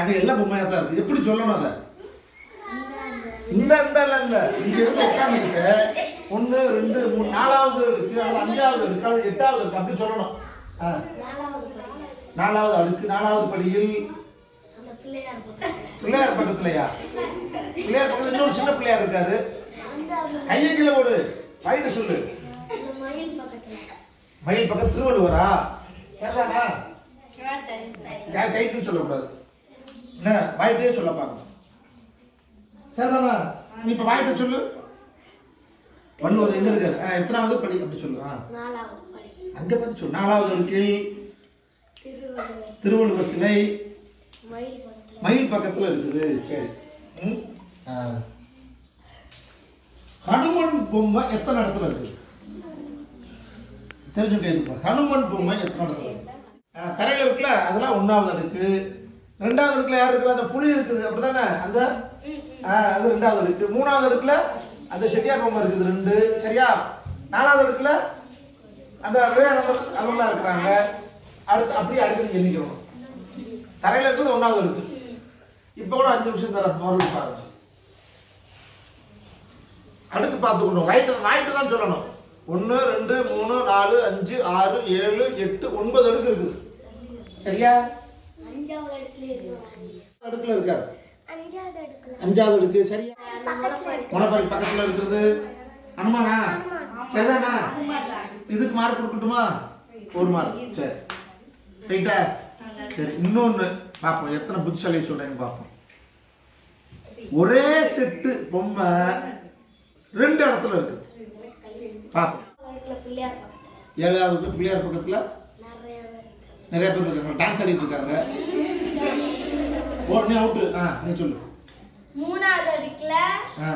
அங்க எல்லாம் பொம்மையா தான் இருக்கு எப்படி சொல்லணும் அதை இந்த இந்த இல்ல இல்ல இங்க இருந்து உட்கார்ந்துருக்க ஒண்ணு ரெண்டு மூணு நாலாவது இருக்கு அது அஞ்சாவது இருக்கு அது எட்டாவது இருக்கு அப்படி சொல்லணும் ஆ. நாலாவது அடுக்கு நாலாவது படியில் அந்த பிள்ளையார் பக்கத்துல பிள்ளையார் பக்கத்துலயா பிள்ளையார் பக்கத்துல இன்னொரு சின்ன பிள்ளையார் இருக்காரு அந்த அந்த கையை கீழே போடு வாயிட்டு சொல்லு அந்த மயில் பக்கத்துல மயில் பக்கம் திருவள்ளுவரா சரிதானா சரி. யார் கைட்டுன்னு சொல்லக்கூடாது என்ன வாயிட்டே சொல்ல பார்க்கணும் சரிதானா நீ இப்ப வாயிட்ட சொல்லு வள்ளுவர் எங்க இருக்காரு ஆ, எத்தனாவது படி அப்படி சொல்லு ஆ. நாலாவது படி அங்க பார்த்து சொல்லு நாலாவது இருக்கு திருவள்ளுவர் திருவள்ளுவர் சிலை மயில் பக்கத்துல மயில் பக்கத்துல இருக்குது சரி ம்? ஆ. ஹனுமன் பொம்மை எத்தனை இடத்துல இருக்கு தெரிஞ்சுக்க இதுப்பா ஹனுமன் பொம்மை எத்தனை இடத்துல இருக்கு ஆ, தரையில இருக்குல்ல அதெல்லாம் ஒன்னாவது அடுக்கு ரெண்டாவது இருக்குல்ல யார் இருக்கிற அந்த புலி இருக்குது அப்படிதானே அந்த ஆ, அது ரெண்டாவது இருக்கு மூணாவது இருக்குல்ல அந்த செட்டியார் பொம்மை இருக்குது ரெண்டு சரியா நாலாவது இருக்குல்ல அந்த விவேகானந்தர் அவங்களாம் இருக்கிறாங்க அடுத்து அப்படியே அடுக்கு நீங்க எண்ணிக்கணும் தரையில இருக்குது ஒன்னாவது இருக்கு இப்ப கூட அஞ்சு நிமிஷம் தர மறுபடியும் பாருங்க அடுக்கு பார்த்துக்கணும் ரைட்டு ரைட்டு தான் சொல்லணும் ஒன்று ரெண்டு மூணு நாலு அஞ்சு ஆறு ஏழு எட்டு ஒன்பது அடுக்கு இருக்குது சரியா அஞ்சாவது இடத்துல இருக்கு அடுக்குல இருக்காரு அஞ்சாவது அடுக்கல அஞ்சாவது அடுக்கு சரியா முளைப்பாரி முளைப்பாரி பக்கத்துல இருக்கிறது அனுமானா சரிதானா இதுக்கு மார்க் கொடுக்கட்டுமா ஒரு மார்க் சரி ரைட்டா சரி இன்னொன்னு பார்ப்போம் எத்தனை புத்திசாலி சொல்றேன்னு பார்ப்போம் ஒரே செட்டு பொம்மை ரெண்டு இடத்துல இருக்கு பார்ப்போம் இடத்துல பிள்ளையார் பக்கத்துல ஏழாவது பிள்ளையார் பக்கத்துல நிறைய பேர் இருக்கு. நிறைய பேர் இருக்காங்க டான்ஸ் ஆடிட்டு இருக்காங்க ஓ நீ அவுட்டு ஆ நீ சொல்லு மூணாவது அடுக்குல ஆ.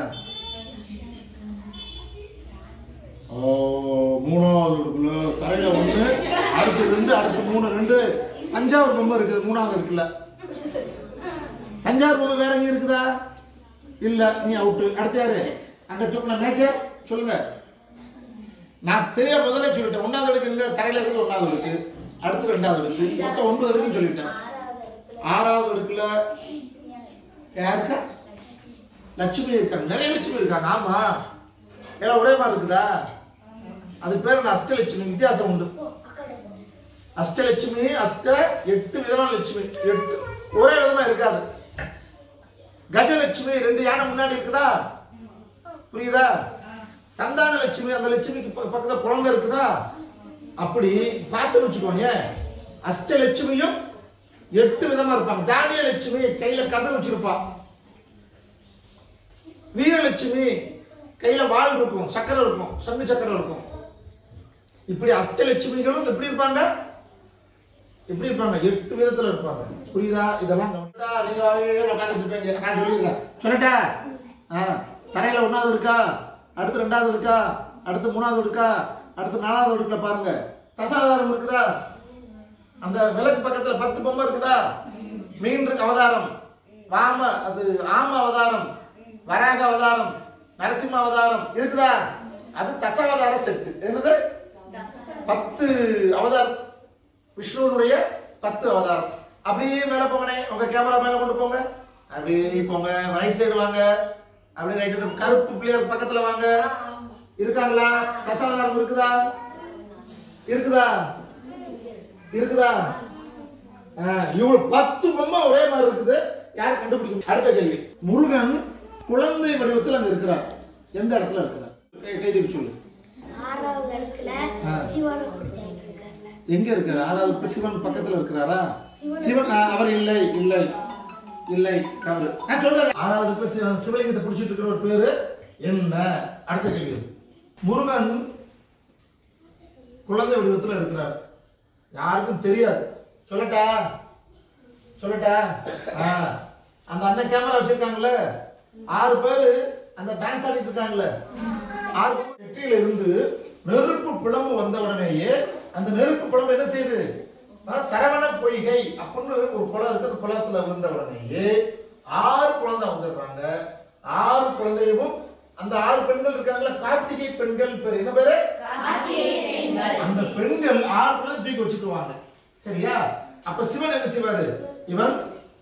ஓ மூணாவது இருக்குல்ல தரையில ஒண்ணு அடுத்து ரெண்டு அடுத்து மூணு ரெண்டு அஞ்சாவது பொம்மை இருக்குது மூணாவது இருக்குல்ல அஞ்சாவது பொம்மை வேற எங்க இருக்குதா இல்ல நீ அவுட்டு அடுத்து யாரு அங்க தூக்கின மேச்சர் சொல்லுங்க நான் தெரிய முதல்ல சொல்லிட்டேன் ஒன்னாவது அடுக்கு எங்க தரையில இருக்குது ஒன்னாவது இருக்கு அடுத்து ரெண்டாவது இருக்கு மொத்தம் ஒன்பது இருக்குன்னு சொல்லிட்டேன் ஆறாவது அடுக்குல யாருக்கா லட்சுமி இருக்காங்க நிறைய லட்சுமி இருக்காங்க ஆமா எல்லாம் ஒரே மாதிரி இருக்குதா அது பேர் என்ன அஷ்டலட்சுமி வித்தியாசம் உண்டு அஷ்டலட்சுமி அஷ்ட எட்டு விதமான லட்சுமி எட்டு ஒரே விதமா இருக்காது கஜலட்சுமி ரெண்டு யானை முன்னாடி இருக்குதா புரியுதா சந்தான லட்சுமி அந்த லட்சுமிக்கு ப- பக்கத்துல குழந்தை இருக்குதா அப்படி பார்த்து வச்சுக்கோங்க அஷ்டலட்சுமியும் எட்டு விதமா இருப்பாங்க தானிய லட்சுமி கையில கதை வச்சிருப்பா வீரலட்சுமி கையில வாள் இருக்கும் சக்கரை இருக்கும் சங்கு சக்கரை இருக்கும் இப்படி அஷ்டலட்சுமிகளும் எப்படி இருப்பாங்க எப்படி இருப்பாங்க எட்டு விதத்துல இருப்பாங்க புரியுதா இதெல்லாம் கவனித்தா நீங்க வாழையில உட்கார்ந்துட்டு இருப்பீங்க நான் சொல்லிடுறேன் சொல்லட்டா ஆ, தரையில ஒன்னாவது இருக்கா அடுத்து ரெண்டாவது இருக்கா அடுத்து மூணாவது இருக்கா அடுத்து நாலாவது இருக்குல்ல பாருங்க தசாவதாரம் இருக்குதா அந்த விளக்கு பக்கத்துல பத்து பொம்மை இருக்குதா மீன் இருக்கு அவதாரம் வாம அது ஆம அவதாரம் வராக அவதாரம் நரசிம்ம அவதாரம் இருக்குதா அது தசாவதார செட்டு என்னது பத்து அவதாரம் விஷ்ணுனுடைய பத்து அவதாரம் அப்படியே மேல போங்கண்ணே உங்க கேமரா மேல கொண்டு போங்க அப்படியே போங்க ரைட் சைடு வாங்க அப்படியே ரைட் கருப்பு பிள்ளையர் பக்கத்துல வாங்க இருக்காங்களா தசாவதாரம் இருக்குதா இருக்குதா இருக்குதா ஆ, இவங்க பத்து பொம்மை ஒரே மாதிரி இருக்குது யார் கண்டுபிடிக்கும் அடுத்த கேள்வி முருகன் குழந்தை வடிவத்தில் அங்க இருக்கிறார் எந்த இடத்துல இருக்கிறார் கை- கை தூக்கி சொல்லு ஆறாவது அடுக்குல ஆ. சிவனை பிடிச்சிட்டு இருக்காருல்ல எங்க இருக்காரு ஆறாவது சிவன் பக்கத்துல இருக்கிறாரா சிவன். சிவன் ஆ, அவர் இல்லை இல்லை இல்லை தவறு நான் சொல்றேன் ஆறாவது இருக்க சிவன் சிவலிங்கத்தை பிடிச்சிட்டு இருக்கிற ஒரு பேரு என்ன அடுத்த கேள்வி முருகன் குழந்தை வடிவத்துல இருக்கிறார் யாருக்கும் தெரியாது சொல்லட்டா சொல்லட்டா ஆ, அந்த அண்ணன் கேமரா வச்சிருக்காங்கல்ல ஆறு பேரு அந்த டான்ஸ் ஆடிட்டு இருக்காங்கல்ல ஆறு பேர் நெற்றியில இருந்து நெருப்பு பிளம்பு வந்த உடனேயே அந்த நெருப்பு பிளம்பு என்ன செய்யுது ஆ, சரவண பொய்கை அப்படின்னு ஒரு குளம் இருக்கு அந்த குளத்துல விழுந்த உடனேயே ஆறு குழந்தை வந்துடுறாங்க ஆறு குழந்தையும் அந்த ஆறு பெண்கள் இருக்காங்கல்ல கார்த்திகை பெண்கள் பேர் என்ன பேரு அந்த பெண்கள் ஆறு பேரும் தூக்கி வச்சுக்குவாங்க சரியா அப்ப சிவன் என்ன செய்வாரு இவன்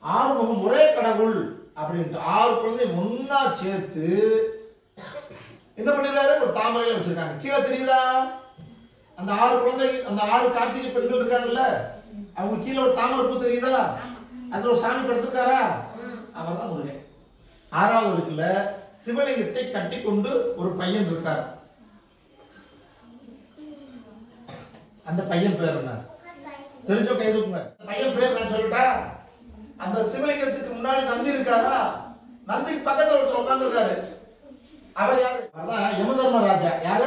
ஆறுமுகம் ஒரே கடவுள் அப்படின்ட்டு ஆறு குழந்தை ஒன்னா சேர்த்து என்ன பண்ணிடுறாரு ஒரு தாமரையில வச்சிருக்காங்க கீழே தெரியுதா அந்த ஆறு குழந்தை அந்த ஆறு கார்த்திகை பெண்கள் இருக்காங்கல்ல அவங்க கீழே ஒரு தாமரை பூ தெரியுதா அதுல ஒரு சாமி படுத்திருக்காரா அவர் தான் முருகன் ஆறாவது இருக்குல்ல சிவலிங்கத்தை கட்டி கொண்டு ஒரு பையன் இருக்கார் அந்த பையன் பேர் என்ன தெரிஞ்சோ கை தூக்குங்க அந்த பையன் பேர் நான் சொல்லட்டா அந்த சிவலிங்கத்துக்கு முன்னாடி நந்தி இருக்காரா நந்திக்கு பக்கத்துல ஒருத்தர் உட்கார்ந்து இருக்காரு அவர் யாரு அதான் யமதர்மராஜா யாரு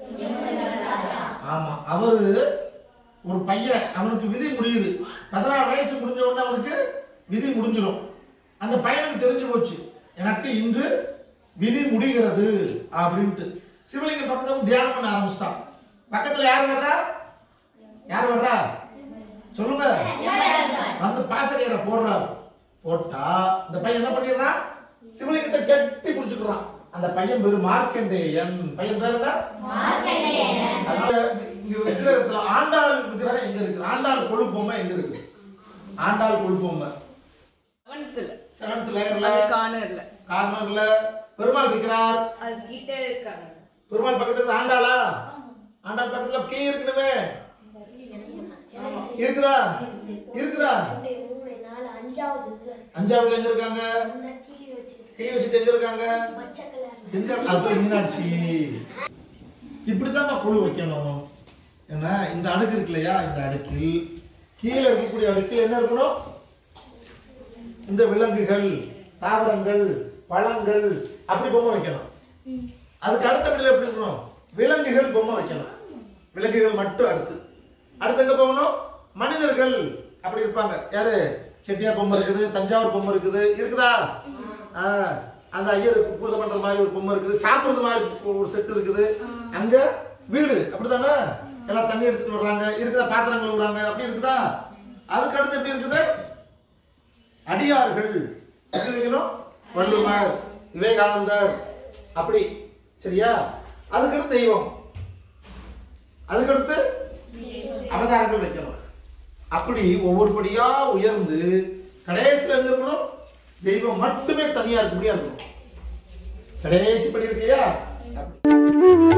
ஆமா அவரு ஒரு பையன் அவனுக்கு விதி முடியுது பதினாறு வயசு முடிஞ்ச உடனே அவனுக்கு விதி முடிஞ்சிடும் அந்த பையனுக்கு தெரிஞ்சு போச்சு எனக்கு இன்று விதி முடிகிறது அப்படின்ட்டு சிவலிங்க பக்கத்துல வந்து தியானம் பண்ண ஆரம்பிச்சிட்டான் பக்கத்துல யார் வர்றா யார் வர்றா சொல்லுங்க வந்து பாசறையரை போடுறாரு போட்டா இந்த பையன் என்ன பண்ணிடுறான் சிவலிங்கத்தை கெட்டி பிடிச்சுக்கிறான் அந்த பையன் பேரு மார்க்கண்டேயன் பையன் பேர் என்ன அதனால இங்க விக்கிரகத்துல ஆண்டாள் விக்கிரகம் எங்க இருக்கு ஆண்டாள் கொழு பொம்மை எங்க இருக்கு ஆண்டாள் கொழு பொம்மை செவன்த்ல செவன்த் லேயர்ல அது கார்னர்ல கார்னர்ல பெருமாள் இருக்கிறார் அது கிட்ட இருக்காங்க பெருமாள் பக்கத்துல இருந்து ஆண்டாளா ஆண்டாள் பக்கத்துல கிளி இருக்கணுமே இருக்குதா இருக்குதா ரெண்டு, மூணு நாலு அஞ்சாவது இது. அஞ்சாவது எங்க இருக்காங்க அந்த கீழே வச்சிருக்கேன் கிளி வச்சுட்டு எங்க இருக்காங்க பச்சை கலர்ல எங்க அது மீனாட்சி இப்படிதான் குழு வைக்கணும் என்ன இந்த அடுக்கு இருக்கு இல்லையா இந்த அடுக்கில் கீழே இருக்கக்கூடிய அடுக்கில் என்ன இருக்கணும் இந்த விலங்குகள் தாவரங்கள் பழங்கள் அப்படி பொம்மை வைக்கணும் அதுக்கு அடுத்த இடத்துல எப்படி இருக்கணும் விலங்குகள் பொம்மை வைக்கணும் விலங்குகள் மட்டும் அடுத்து அடுத்து எங்க போகணும் மனிதர்கள் அப்படி இருப்பாங்க யாரு செட்டியார் பொம்மை இருக்குது தஞ்சாவூர் பொம்மை இருக்குது இருக்குதா ஆ, அந்த ஐயருக்கு பூஜை பண்றது மாதிரி ஒரு பொம்மை இருக்குது சாப்பிடுறது மாதிரி ஒரு செட் இருக்குது அங்க வீடு அப்படிதானே எல்லாம் தண்ணி எடுத்துட்டு வர்றாங்க இருக்குதா பாத்திரம் கழுவுறாங்க அப்படி இருக்குதா அதுக்கு அடுத்து எப்படி இருக்குது அடியார்கள் எப்படி வைக்கணும் வள்ளுவர் விவேகானந்தர் அப்படி சரியா அதுக்கடுத்து தெய்வம் அதுக்கடுத்து அவதாரங்கள் வைக்கணும் அப்படி ஒவ்வொரு படியா உயர்ந்து கடைசியில் என்ன இருக்கணும் தெய்வம் மட்டுமே தனியா இருக்க முடியாது கடைசி படி இருக்கியா அப்படி.